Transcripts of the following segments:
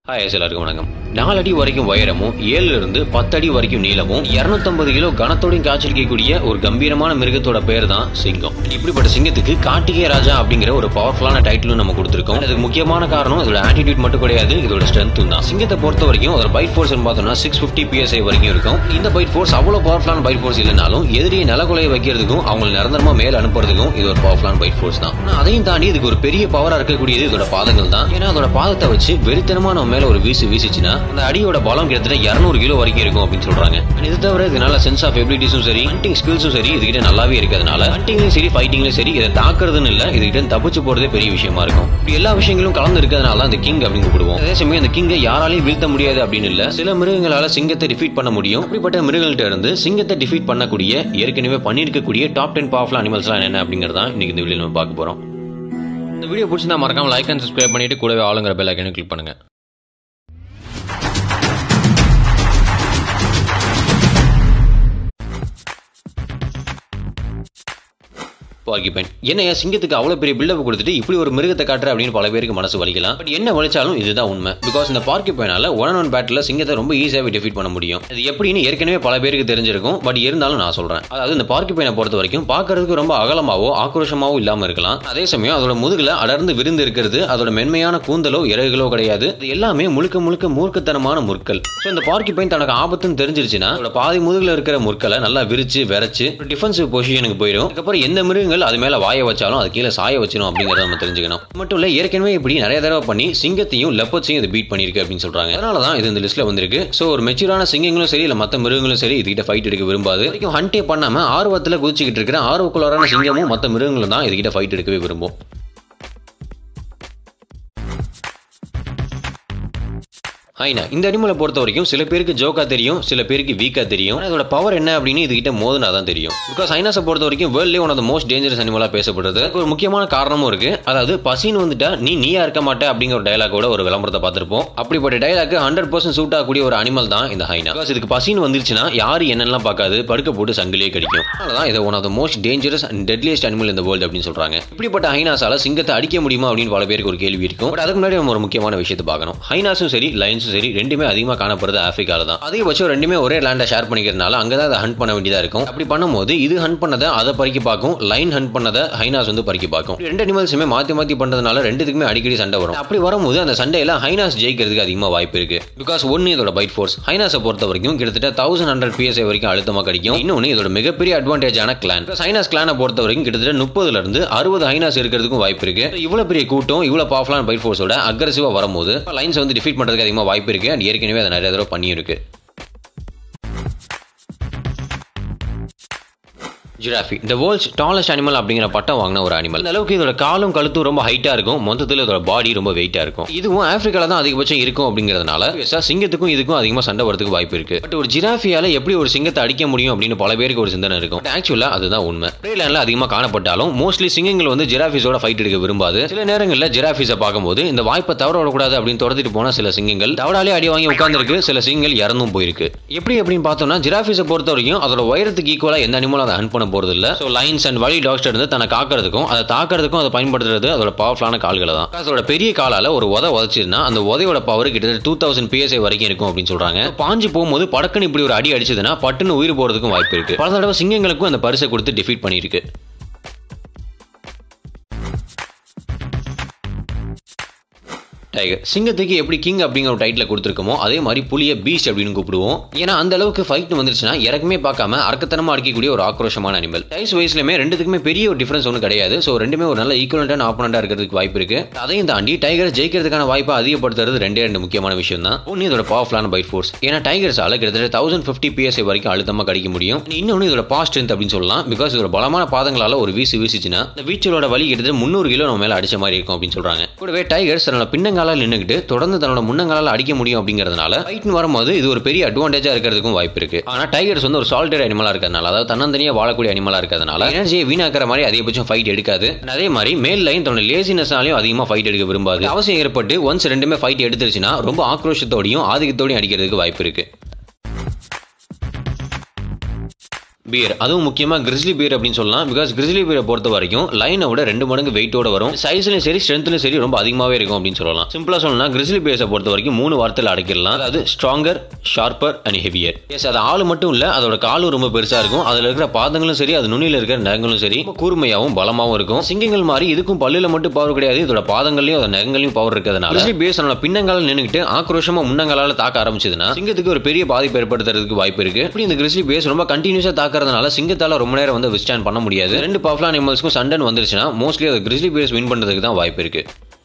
hi எல்லாருக்கும் வணக்கம் நாலு அடி வரைக்கும் உயரமும் ஏழுல இருந்து பத்து அடி வரைக்கும் நீளமும் 250 கிலோ கனத்தோடையும் காய்ச்சலிக்கக்கூடிய ஒரு கம்பீரமான மிருகத்தோட பேர் தான் சிங்கம் இப்படிப்பட்ட சிங்கத்துக்கு கார்த்திகேய ராஜா அப்படிங்கிற ஒரு பவர்ஃபுல்லான டைட்டிலும் நம்ம கொடுத்துருக்கோம் அதுக்கு முக்கியமான காரணம் இதோட ஆட்டிடியூட் மட்டும் கிடையாது இதோட ஸ்ட்ரென்த்தும் தான் சிங்கத்தை பொறுத்த வரைக்கும் அதோட பைட் ஃபோர்ஸ் பார்த்தோம்னா சிக்ஸ் ஃபிஃப்டி பிஎஸ்ஐ வரைக்கும் இருக்கும் இந்த பைட் ஃபோர்ஸ் அவ்வளவு பவர்ஃபுல்லான பைட் ஃபோர்ஸ் இல்லைனாலும் எதிரியை நிலக்குலைய வைக்கிறதுக்கும் அவங்களை நிரந்தரமா மேல அனுப்புறதுக்கும் இது ஒரு பவர்ஃபுல்லான பைட் ஃபோர்ஸ் தான் ஆனா அதையும் தாண்டி இதுக்கு ஒரு பெரிய பவரா இருக்கக்கூடியது இதோட பாதங்கள் தான் ஏன்னா அதோட பாதத்தை வச்சு வெறித்தனமா நம்ம மேல ஒரு வீசு வீசிச்சுன்னா அந்த அடியோட பலம் கிட்டத்தட்ட 200 கிலோ வரைக்கும் இருக்கும் அப்படின்னு சொல்றாங்க And இது தவிர இதனால சென்ஸ் ஆஃப் எபிலிட்டிஸும் சரி ஹண்டிங் ஸ்கில்ஸும் சரி இதுகிட்ட நல்லாவே இருக்கிறதுனால ஹண்டிங்லயும் சரி ஃபைட்டிங்லயும் சரி இதை தாக்குறதுன்னு இல்ல இதுகிட்ட தப்பிச்சு போறதே பெரிய விஷயமா இருக்கும் இப்படி எல்லா விஷயங்களும் கலந்து இருக்கிறதுனால தான் இந்த கிங் அப்படின்னு கூப்பிடுவோம் அதே சமயம் இந்த கிங்கை யாராலையும் வீழ்த்த முடியாது அப்படின்னு இல்ல சில மிருகங்களால சிங்கத்தை டிஃபீட் பண்ண முடியும் அப்படிப்பட்ட மிருகங்கள்ட்ட இருந்து சிங்கத்தை டிஃபீட் பண்ணக்கூடிய ஏற்கனவே பண்ணியிருக்கக்கூடிய டாப் டென் பவர்ஃபுல் அனிமல்ஸ்லாம் என்ன அப்படிங்கறத இன்னைக்கு இந்த வீடியோ நம்ம பார்க்க போறோம் இந்த வீடியோ பிடிச்சிருந்தா மறக்காம லைக் அண்ட் சப்ஸ்கிரைப் பண்ணிட்டு கூடவே ஆளுங்கிற பெல் ஐக்கனையும் கிளிக் பண்ணுங்க பார்க்கிப்பேன் என்னையா சிங்கத்துக்கு அவ்வளவு பெரிய பில்டப் கொடுத்துட்டு இப்படி ஒரு மிருகத்தை காட்டுற அப்படின்னு பல பேருக்கு மனசு வலிக்கலாம் பட் என்ன வலிச்சாலும் இதுதான் உண்மை பிகாஸ் இந்த பார்க்கிப்பேனால ஒன் ஒன் பேட்டில் சிங்கத்தை ரொம்ப ஈஸியாகவே டிஃபீட் பண்ண முடியும் அது எப்படின்னு ஏற்கனவே பல பேருக்கு தெரிஞ்சிருக்கும் பட் இருந்தாலும் நான் சொல்றேன் அதாவது இந்த பார்க்கிப்பேனை பொறுத்த வரைக்கும் பார்க்கறதுக்கு ரொம்ப அகலமாவோ ஆக்ரோஷமாவோ இல்லாம இருக்கலாம் அதே சமயம் அதோட முதுகுல அடர்ந்து விருந்து இருக்கிறது அதோட மென்மையான கூந்தலோ இறகுகளோ கிடையாது இது எல்லாமே முழுக்க முழுக்க மூர்க்கத்தனமான முற்கள் ஸோ இந்த பார்க்கிப்பைன் தனக்கு ஆபத்துன்னு தெரிஞ்சிருச்சுன்னா அதோட பாதி முதுகுல இருக்கிற முற்களை நல்லா விரிச்சு விரைச்சு டிஃபென்சிவ் பொசிஷனுக்கு போயிடும் அதுக்கப்புறம் எந்த மிருகங்கள் அது மேல வாய வச்சாலும் அது கீழே சாய வச்சிடும் அப்படிங்கறத நம்ம தெரிஞ்சுக்கணும் இது மட்டும் இல்ல ஏற்கனவே இப்படி நிறைய தடவை பண்ணி சிங்கத்தையும் லெப்பர்ஸையும் இது பீட் பண்ணிருக்கு அப்படின்னு சொல்றாங்க அதனால தான் இது இந்த லிஸ்ட்ல வந்திருக்கு ஸோ ஒரு மெச்சூரான சிங்கங்களும் சரி இல்ல மத்த மிருகங்களும் சரி இதுகிட்ட ஃபைட் எடுக்க விரும்பாது வரைக்கும் ஹண்டே பண்ணாம ஆர்வத்துல குதிச்சுக்கிட்டு இருக்கிற ஆர்வக்குள்ளாரான சிங்கமும் மத்த மிருகங்களும் தான் இதுகிட்ட ஃபைட் எடுக்கவே விரும்பும் ஹைனா இந்த அனிமலை பொறுத்த வரைக்கும் சில பேருக்கு ஜோக்கா தெரியும் சில பேருக்கு வீக்கா தெரியும் ஆனா இதோட பவர் என்ன அப்படின்னு இதுகிட்ட மோதுனா தான் தெரியும் பிகாஸ் ஹைனாஸை பொறுத்த வரைக்கும் வேர்ல்ட்லேயே ஒன் ஆஃப் மோஸ்ட் டேஞ்சரஸ் அனிமலா பேசப்படுறது அதுக்கு ஒரு முக்கியமான காரணமும் இருக்கு அதாவது பசின்னு வந்துட்டா நீ நீயா இருக்க மாட்டே அப்படிங்கிற ஒரு டயலாகோட ஒரு விளம்பரத்தை பார்த்திருப்போம் அப்படிப்பட்ட டயலாக் ஹண்ட்ரட் பர்சன்ட் சூட் ஆகக்கூடிய ஒரு அனிமல் தான் இந்த ஹைனா பிகாஸ் இதுக்கு பசின்னு வந்துருச்சுன்னா யாரு என்னெல்லாம் பார்க்காது படுக்க போட்டு சங்கிலியே கடிக்கும் அதனால இது one of the most dangerous and deadliest animal இந்த வேர்ல்டு அப்படின்னு சொல்றாங்க இப்படிப்பட்ட ஹைனாஸால சிங்கத்தை அடிக்க முடியுமா அப்படின்னு பல பேருக்கு ஒரு கேள்வி இருக்கும் பட் அதுக்கு முன்னாடி நம்ம ஒரு முக்கியமான விஷயத்தை பார்க்கணும் ஹைனாஸும் சரி லைன்ஸும் சரி ரெண்டுமே அதிகமாக காணப்படுறது ஆப்பிரிக்கால தான் அதிகபட்சம் ரெண்டுமே ஒரே லேண்டை ஷேர் பண்ணிக்கிறதுனால அங்கே தான் அதை ஹண்ட் பண்ண வேண்டியதா இருக்கும் அப்படி பண்ணும்போது இது ஹண்ட் பண்ணதை அதை பறிக்க பார்க்கும் லைன் ஹண்ட் பண்ணதை ஹைனாஸ் வந்து பறிக்க பார்க்கும் இப்படி ரெண்டு அனிமல்ஸுமே மாற்றி மாற்றி பண்ணுறதுனால ரெண்டுத்துக்குமே அடிக்கடி சண்டை வரும் அப்படி வரும்போது அந்த சண்டையில ஹைனாஸ் ஜெயிக்கிறதுக்கு அதிகமாக வாய்ப்பு இருக்கு பிகாஸ் ஒன்று இதோட பைட் ஃபோர்ஸ் ஹைனாஸை பொறுத்த வரைக்கும் கிட்டத்தட்ட தௌசண்ட் ஹண்ட்ரட் பிஎஸ்ஐ வரைக்கும் அழுத்தமாக கிடைக்கும் இன்னொன்று இதோட மிகப்பெரிய அட்வான்டேஜான கிளான் ஹைனாஸ் கிளானை பொறுத்த வரைக்கும் கிட்டத்தட்ட முப்பதுல இருந்து அறுபது ஹைனாஸ் இருக்கிறதுக்கும் வாய்ப்பு இருக்கு இவ்வளவு பெரிய கூட்டம் இவ்வளவு பவர்ஃபுல்லான பைட் ஃபோர்ஸோட அக்ரஸிவா வரும்போது லைன்ஸ் வந்து டிஃபீட் பண்றதுக்கு அதிகமாக வாய்ப்பு இருக்கு அண்ட் ஏற்கனவே அதை நிறைய தடவை பண்ணியிருக்கு ஜிராஃபி இந்த வேர்ல்ட்ஸ் டாலஸ்ட் அனிமல் அப்படிங்கிற பட்டம் வாங்கின ஒரு அனிமல் இந்த அளவுக்கு இதோட காலும் கழுத்தும் ரொம்ப ஹைட்டா இருக்கும் மொத்தத்தில் இதோட பாடி ரொம்ப வெயிட்டா இருக்கும் இதுவும் ஆப்பிரிக்கால தான் அதிகபட்சம் இருக்கும் அப்படிங்கிறதுனால obviously சிங்கத்துக்கும் இதுக்கும் அதிகமாக சண்டை வரதுக்கு வாய்ப்பு இருக்கு பட் ஒரு ஜிராஃபியால எப்படி ஒரு சிங்கத்தை அடிக்க முடியும் அப்படின்னு பல பேருக்கு ஒரு சிந்தனை இருக்கும் ஆக்சுவலா அதுதான் உண்மை லேண்ட்ல அதிகமாக காணப்பட்டாலும் மோஸ்ட்லி சிங்கங்கள் வந்து ஜிராஃபிஸோட ஃபைட் எடுக்க விரும்பாது சில நேரங்களில் ஜிராஃபிஸை பார்க்கும்போது இந்த வாய்ப்பை தவற விடக்கூடாது அப்படின்னு துரத்திட்டு போன சில சிங்கங்கள் தவடாலே அடி வாங்கி உட்கார்ந்துருக்கு சில சிங்கங்கள் இறந்தும் போயிருக்கு எப்படி அப்படின்னு பார்த்தோம்னா ஜிராஃபிஸை பொறுத்த வரைக்கும் அதோட உயரத்துக்கு ஈக்குவலா எந்த அனிமலும் அதை ஹண்ட் பண்ண போறது இல்ல so lions and wild dogs இருந்து தன்னை காக்கிறதுக்கும் அதை தாக்கிறதுக்கும் அதை பயன்படுத்துறது அதோட பவர்ஃபுல்லான கால்களை தான் அதோட பெரிய காலால ஒரு உத உதச்சிருந்தா அந்த உதையோட பவர் கிட்டத்தட்ட டூ தௌசண்ட் பிஎஸ்ஐ வரைக்கும் இருக்கும் அப்படின்னு சொல்றாங்க பாஞ்சு போகும்போது படக்குன்னு இப்படி ஒரு அடி அடிச்சதுன்னா பட்டுன்னு உயிர் போறதுக்கும் வாய்ப்பு இருக்கு பல தடவை சிங்கங்களுக்கும் அந்த பரிசை கொடுத்து டிஃபீட் பண்ணியிருக்கு டைகர் சிங்கத்துக்கு எப்படி கிங் அப்படிங்கிற ஒரு டைட்டில் கொடுத்துருக்கோமோ அதே மாதிரி புலியை பீஸ்ட் அப்படின்னு கூப்பிடுவோம் ஏன்னா அந்த அளவுக்கு ஃபைட் வந்துருச்சுன்னா இறக்குமே பார்க்காம அறக்கத்தனமா அடிக்கக்கூடிய ஒரு ஆக்ரோஷமான அனிமல் சைஸ் வயசுலயுமே ரெண்டுத்துக்குமே பெரிய ஒரு டிஃபரன்ஸ் ஒன்றும் கிடையாது ஸோ ரெண்டுமே ஒரு நல்ல ஈக்குவலண்டான ஆப்பனண்டா இருக்கிறதுக்கு வாய்ப்பு இருக்கு அதையும் தாண்டி டைகர் ஜெயிக்கிறதுக்கான வாய்ப்பை அதிகப்படுத்துறது ரெண்டே ரெண்டு முக்கியமான விஷயம் தான் ஒன்று இதோட பவர்ஃபுல்லான பைட் ஃபோர்ஸ் ஏன்னா டைகர்ஸால கிட்டத்தட்ட தௌசண்ட் ஃபிஃப்டி பிஎஸ்ஐ வரைக்கும் அழுத்தமாக கடிக்க முடியும் இன்னொன்று இதோட பாஸ்ட் ஸ்ட்ரென்த் அப்படின்னு சொல்லலாம் பிகாஸ் இதோட பலமான பாதங்களால ஒரு வீசு வீசிச்சுன்னா இந்த வீச்சலோட வலி கிட்டத்தட்ட முந்நூறு கிலோ நம்ம மேல அடிச்ச மாதிரி இருக்கும் அப்படின்னு சொல்றாங்க கூடவே டைகர்ஸ் தன்னோட பின்னங்கால நின்றுக்கிட்டு தொடர்ந்து தன்னோட முன்னங்களால் அடிக்க முடியும் அப்படிங்கிறதுனால ஃபைட்னு வரும்போது இது ஒரு பெரிய அட்வான்டேஜா இருக்கிறதுக்கும் வாய்ப்பு இருக்கு ஆனா டைகர்ஸ் வந்து ஒரு சால்டர் அனிமலா இருக்கிறதுனால அதாவது தன்னந்தனியா வாழக்கூடிய அனிமலா இருக்கிறதுனால எனர்ஜியை வீணாக்கிற மாதிரி அதிகபட்சம் ஃபைட் எடுக்காது And அதே மாதிரி மேல் லைன் தன்னோட லேசினஸ்னாலையும் அதிகமாக ஃபைட் எடுக்க விரும்பாது அவசியம் ஏற்பட்டு ஒன்ஸ் ரெண்டுமே ஃபைட் எடுத்துருச்சுன்னா ரொம்ப ஆக்ரோஷத்தோடையும் ஆதிக்கத்தோடையும் அடிக்கிறதுக்கு வாய்ப்பு இருக்கு பியர் அதுவும் முக்கியமா கிரிஸ்லி பியர் அப்படின்னு சொல்லலாம் பிகாஸ் கிரிஸ்லி பியரை பொறுத்த வரைக்கும் லைனை விட ரெண்டு மடங்கு வெயிட்டோட வரும் சைஸ்லயும் சரி ஸ்ட்ரென்த்லயும் சரி ரொம்ப அதிகமாவே இருக்கும் அப்படின்னு சொல்லலாம் சிம்பிளா சொல்லணும்னா கிரிஸ்லி பியர்ஸை பொறுத்த வரைக்கும் மூணு வார்த்தையில் அடக்கிடலாம் அதாவது stronger sharper and heavier yes அது ஆள் மட்டும் இல்ல அதோட காலும் ரொம்ப பெருசா இருக்கும் அதுல இருக்கிற பாதங்களும் சரி அது நுனியில இருக்கிற நகங்களும் சரி ரொம்ப கூர்மையாவும் பலமாவும் இருக்கும் சிங்கங்கள் மாதிரி இதுக்கும் பல்லுல மட்டும் பவர் கிடையாது இதோட பாதங்களையும் அதோட நகங்களையும் பவர் இருக்கிறதுனால கிரிஸ்லி பியர்ஸ் நம்மளோட பின்னங்கால நின்னுக்கிட்டு ஆக்ரோஷமா முன்னங்காலால தாக்க ஆரம்பிச்சதுன்னா சிங்கத்துக்கு ஒரு பெரிய பாதிப்பு ஏற்படுத்துறதுக்கு வாய்ப்பு இருக்கு இப்படி இந்த கிரிஸ்லி பியர்ஸ் ரொம்ப கண்டினியூஸா தாக்குறதுனால சிங்கத்தால ரொம்ப நேரம் வந்து விஸ்டாண்ட் பண்ண முடியாது ரெண்டு பவர்ஃபுல் அனிமல்ஸ்க்கும் சண்டன் வந்துருச்சுன்னா மோஸ்ட்லி அது கிரிஸ்லி பியர்ஸ் வின் பண்றதுக்கு தான் வாய்ப்பு இருக்கு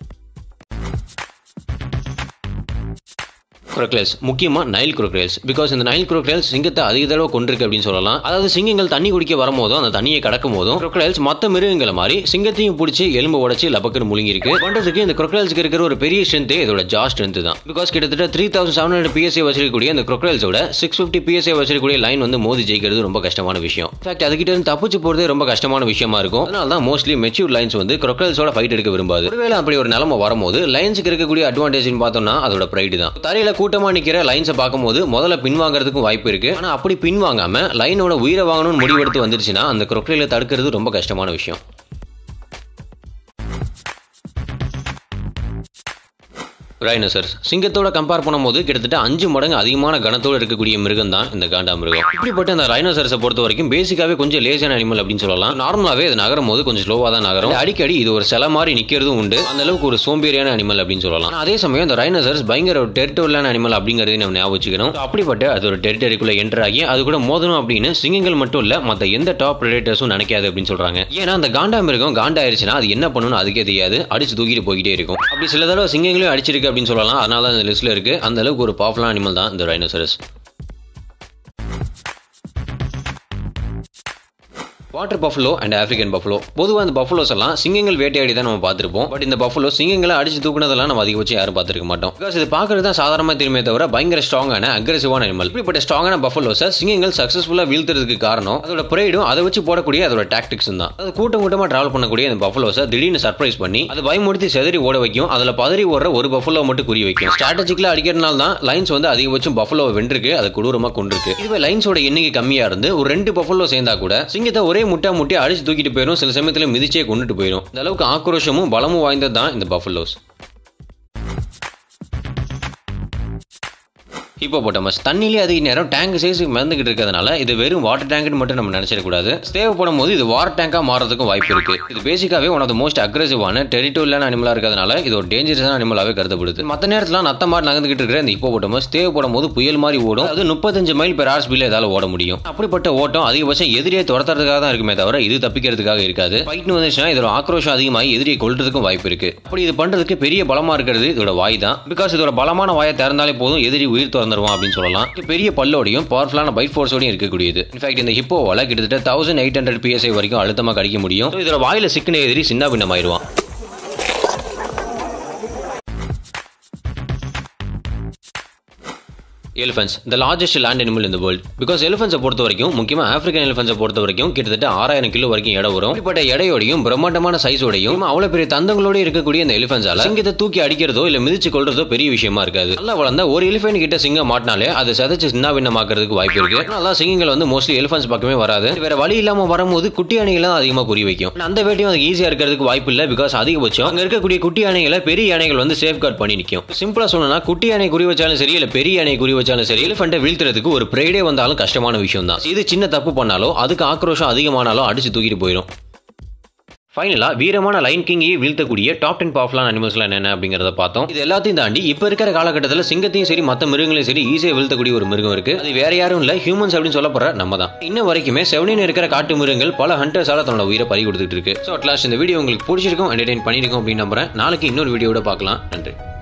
crocodiles முக்கியமா நைல் crocodiles பிகாஸ் இந்த நைல் crocodiles சிங்கத்தை அதிக தடவை கொண்டிருக்கு அப்படின்னு சொல்லலாம் அதாவது சிங்கங்கள் தண்ணி குடிக்க வரும்போதும் அந்த தண்ணியை கடக்கும் போதும் crocodiles மற்ற மிருகங்களை மாதிரி சிங்கத்தையும் பிடிச்சி எலும்பு உடச்சி லபக்குன்னு முழுங்கி இருக்கு பண்றதுக்கு இந்த crocodilesக்கு இருக்கிற ஒரு பெரிய ஸ்ட்ரென்த் இதோட ஜா ஸ்ட்ரென்த் தான் பிகாஸ் கிட்டத்தட்ட three thousand seven hundred PSA வச்சிருக்கக்கூடிய இந்த crocodiles-ஓட சிக்ஸ் ஃபிஃப்டி பிஎஸ்ஏ வச்சிருக்கக்கூடிய லைன் வந்து மோதி ஜெயிக்கிறது ரொம்ப கஷ்டமான விஷயம் இன்ஃபேக்ட் அதுகிட்ட இருந்து தப்பிச்சு போறதே ரொம்ப கஷ்டமான விஷயமா இருக்கும் அதனால தான் மோஸ்ட்லி மெச்சூர் லைன்ஸ் வந்து crocodiles-ஓட ஃபைட் எடுக்க விரும்பாது ஒருவேளை அப்படி ஒரு நிலைமை வரும்போது லைன்ஸுக்கு இருக்கக்கூடிய அட்வான்டேஜ் பார்த்தோம்னா அதோட ப்ரைடு தான் தரையில கூட்டமா நிக்கிற லைன்ஸை பார்க்கும்போது முதல்ல பின்வாங்கறதுக்கும் வாய்ப்பு இருக்கு ஆனா அப்படி பின்வாங்காம லைனோட உயிரை வாங்கணும்னு முடிவெடுத்து வந்துருச்சுன்னா அந்த crocodile தடுக்கிறது ரொம்ப கஷ்டமான விஷயம் ரைனோசர்ஸ் சிங்கத்தோட கம்பேர் பண்ணும்போது கிட்டத்தட்ட அஞ்சு மடங்கு அதிகமான கனத்தோட இருக்கக்கூடிய மிருகம் தான் இந்த காண்டா மிருகம் இப்படிப்பட்ட அந்த ரைனோசர்ஸை பொறுத்த வரைக்கும் பேசிக்காவே கொஞ்சம் லேசியான அனிமல் அப்படின்னு சொல்லலாம் நார்மலாவே அது நகரும் போது கொஞ்சம் ஸ்லோவா தான் நகரும் அடிக்கடி இது ஒரு சில மாதிரி நிக்கிறதும் உண்டு அந்த அளவுக்கு ஒரு சோம்பேறியான அனிமல் அப்படின்னு சொல்லலாம் ஆனா அதே சமயம் இந்த ரைனோசர்ஸ் பயங்கர ஒரு டெரிட்டோரியலான அனிமல் அப்படிங்கறதையும் நம்ம ஞாபகம் வச்சுக்கணும் அப்படிப்பட்ட அது ஒரு டெரிட்டரிக்குள்ள என்டர் ஆகி அது கூட மோதணும் அப்படின்னு சிங்கங்கள் மட்டும் இல்ல மத்த எந்த டாப் பிரெடேட்டர்ஸும் நினைக்காது அப்படின்னு சொல்றாங்க ஏன்னா அந்த காண்டா மிருகம் காண்டா ஆயிருச்சுன்னா அது என்ன பண்ணணும்னு அதுக்கே தெரியாது அடிச்சு தூக்கிட்டு போய்கிட்டே இருக்கும் அப்படி சில தடவை சிங்கங்களையும் அடிச்சிருக்கு அப்படின்னு சொல்லலாம் அதனால தான் இந்த லிஸ்ட்ல இருக்கு அந்த அளவுக்கு ஒரு பாப்புலர் அனிமல் தான் இந்த rhinoceros water buffalo and African buffalo பொதுவாக இந்த பஃபலோஸ் எல்லாம் சிங்கங்கள் வேட்டையாடி தான் நம்ம பார்த்துருப்போம் பட் இந்த பஃபலோ சிங்கங்களை அடிச்சு தூக்குனதெல்லாம் நம்ம அதிகபட்சம் யாரும் பார்த்துருக்க மாட்டோம் பிகாஸ் இது பார்க்கறது தான் சாதாரணமாக தெரியுமே தவிர பயங்கர ஸ்ட்ராங்கான அக்ரெசிவான அனிமல் இப்படிப்பட்ட ஸ்ட்ராங்கான பஃபலோஸை சிங்கங்கள் சக்ஸஸ்ஃபுல்லாக வீழ்த்துறதுக்கு காரணம் அதோட ப்ரைடும் அதை வச்சு போடக்கூடிய அதோட டாக்டிக்ஸ் தான் அது கூட்டம் கூட்டமாக டிராவல் பண்ணக்கூடிய இந்த பஃபலோஸை திடீர்னு சர்ப்ரைஸ் பண்ணி அது பயமுடுத்தி செதறி ஓட வைக்கும் அதில் பதறி ஓடுற ஒரு பஃபலோ மட்டும் குறி வைக்கும் ஸ்ட்ராட்டஜிக்கலாக அடிக்கிறதுனால தான் லைன்ஸ் வந்து அதிகபட்சம் பஃபலோவை வென்றிருக்கு அது கொடூரமாக கொண்டிருக்கு இதுவே லைன்ஸோட எண்ணிக்கை கம்மியாக இருந்து ஒரு ரெண்டு பஃபலோ சேர்ந்தா கூட சிங்கத்தை ஒரே முட்டை முட்டி அடிச்சு தூக்கிட்டு போயிடும் சில சமயத்தில் மிதிச்சே கொண்டுட்டு போயிடும் இந்த அளவுக்கு ஆக்ரோஷமும் பலமும் வாய்ந்தது தான் இந்த பஃபலோஸ் ஹிப்போபோட்டமஸ் தண்ணியிலே அதிக நேரம் டேங்க் சைஸுக்கு மிதந்துகிட்டு இருக்கிறதுனால இது வெறும் வாட்டர் டேங்க்னு மட்டும் நம்ம நினைச்சிடக்கூடாது தேவைப்படும் போது இது வாட்டர் டேங்கா மாறதுக்கும் வாய்ப்பு இருக்கு இது பேசிக்காவே ஒன் ஆஃப் த மோஸ்ட் அக்ரெசிவான டெரிட்டோரியலான அனிமலா இருக்கிறதுனால இது ஒரு டேஞ்சரஸான அனிமலாவே கருதப்படுது மற்ற நேரத்தில் நத்த மாதிரி நகர்ந்துகிட்டு இருக்கிற இந்த ஹிப்போபோட்டமஸ் தேவைப்படும் போது புயல் மாதிரி ஓடும் அது முப்பத்தஞ்சு மைல் பெர் ஹார்ஸ் ஸ்பீட்ல ஏதாவது ஓட முடியும் அப்படிப்பட்ட ஓட்டம் அதிகபட்சம் எதிரியை துரத்துறதுக்காக தான் இருக்குமே தவிர இது தப்பிக்கிறதுக்காக இருக்காது ஃபைட்னு வந்துச்சுன்னா இதோட ஆக்ரோஷம் அதிகமாகி எதிரியை கொல்றதுக்கும் வாய்ப்பு இருக்கு அப்படி இது பண்றதுக்கு பெரிய பலமா இருக்கிறது இதோட வாய் தான் பிகாஸ் இதோட பலமான வாயை திறந்தாலே போதும் எதிரி உயிர் திறந்துருவான் அப்படின்னு சொல்லலாம் இது பெரிய பல்லோடையும் பவர்ஃபுல்லான பைட் ஃபோர்ஸோடையும் இருக்கக்கூடியது இன்ஃபேக்ட் இந்த ஹிப்போவால கிட்டத்தட்ட தௌசண்ட் எயிட் ஹண்ட்ரட் பிஎஸ்ஐ வரைக்கும் அழுத்தமாக கடிக்க முடியும் So, இதோட வாயில சிக்கின எதிரி சின்ன பின்னமாயிருவான் elephants the largest land animal இந்த வேர்ல்ட் பிகாஸ் எலிஃபென்ட்ஸை பொறுத்த வரைக்கும் முக்கியமாக ஆப்பிரிக்கன் எலிஃபென்ட்ஸை பொறுத்த வரைக்கும் கிட்டத்தட்ட ஆறாயிரம் கிலோ வரைக்கும் எடை வரும் இப்படிப்பட்ட எடையோடையும் பிரம்மாண்டமான சைஸோடையும் அவ்வளோ பெரிய தந்தங்களோட இருக்கக்கூடிய இந்த எலிஃபென்ட்ஸால சிங்கத்தை தூக்கி அடிக்கிறதோ இல்லை மிதிச்சு கொள்றதோ பெரிய விஷயமா இருக்காது நல்லா வளர்ந்த ஒரு எலிஃபென்ட் கிட்ட சிங்கம் மாட்டினாலே அதை சதைச்சு சின்ன பின்னமாக்குறதுக்கு வாய்ப்பு இருக்கு அதனால சிங்கங்கள் வந்து மோஸ்ட்லி எலிஃபென்ட்ஸ் பக்கமே வராது வேற வழி இல்லாம வரும்போது குட்டி யானைகளை தான் அதிகமாக குறி வைக்கும் அந்த வேட்டையும் அதுக்கு ஈஸியாக இருக்கிறதுக்கு வாய்ப்பு இல்லை பிகாஸ் அதிகபட்சம் அங்க இருக்கக்கூடிய குட்டி யானைகளை பெரிய யானைகள் வந்து சேஃப் கார்ட் பண்ணி நிற்கும் சிம்பிளா சொல்லணும்னா குட்டி யானை குறி வச்சாலும் சரி இல்லை பெரிய யானை குறி வச்சாலும் சரி எலிஃபென்ட்டை வீழ்த்துறதுக்கு ஒரு ப்ரைடே வந்தாலும் கஷ்டமான விஷயம் தான் இது சின்ன தப்பு பண்ணாலோ அதுக்கு ஆக்ரோஷம் அதிகமானாலும் அடிச்சு தூக்கிட்டு போயிடும் ஃபைனலாக வீரமான லைன் கிங்கையே வீழ்த்தக்கூடிய டாப் டென் பவர்ஃபுல்லான அனிமல்ஸ்லாம் என்னென்ன அப்படிங்கிறத பார்த்தோம் இது எல்லாத்தையும் தாண்டி இப்போ இருக்கிற காலகட்டத்தில் சிங்கத்தையும் சரி மற்ற மிருகங்களையும் சரி ஈஸியாக வீழ்த்தக்கூடிய ஒரு மிருகம் இருக்கு அது வேற யாரும் இல்லை ஹியூமன்ஸ் அப்படின்னு சொல்லப்படுற நம்ம தான் இன்ன வரைக்குமே செவனின் இருக்கிற காட்டு மிருகங்கள் பல ஹண்டர்ஸால தன்னோட உயிரை பறி கொடுத்துட்டு இருக்கு ஸோ அட்லாஸ்ட் இந்த வீடியோ உங்களுக்கு பிடிச்சிருக்கும் என்டர்டைன் பண்ணியிருக்கோம் அப்படின்னு நம்புறேன் நாளைக்கு இன்னொரு வீடியோட பார்க்கலாம் நன்றி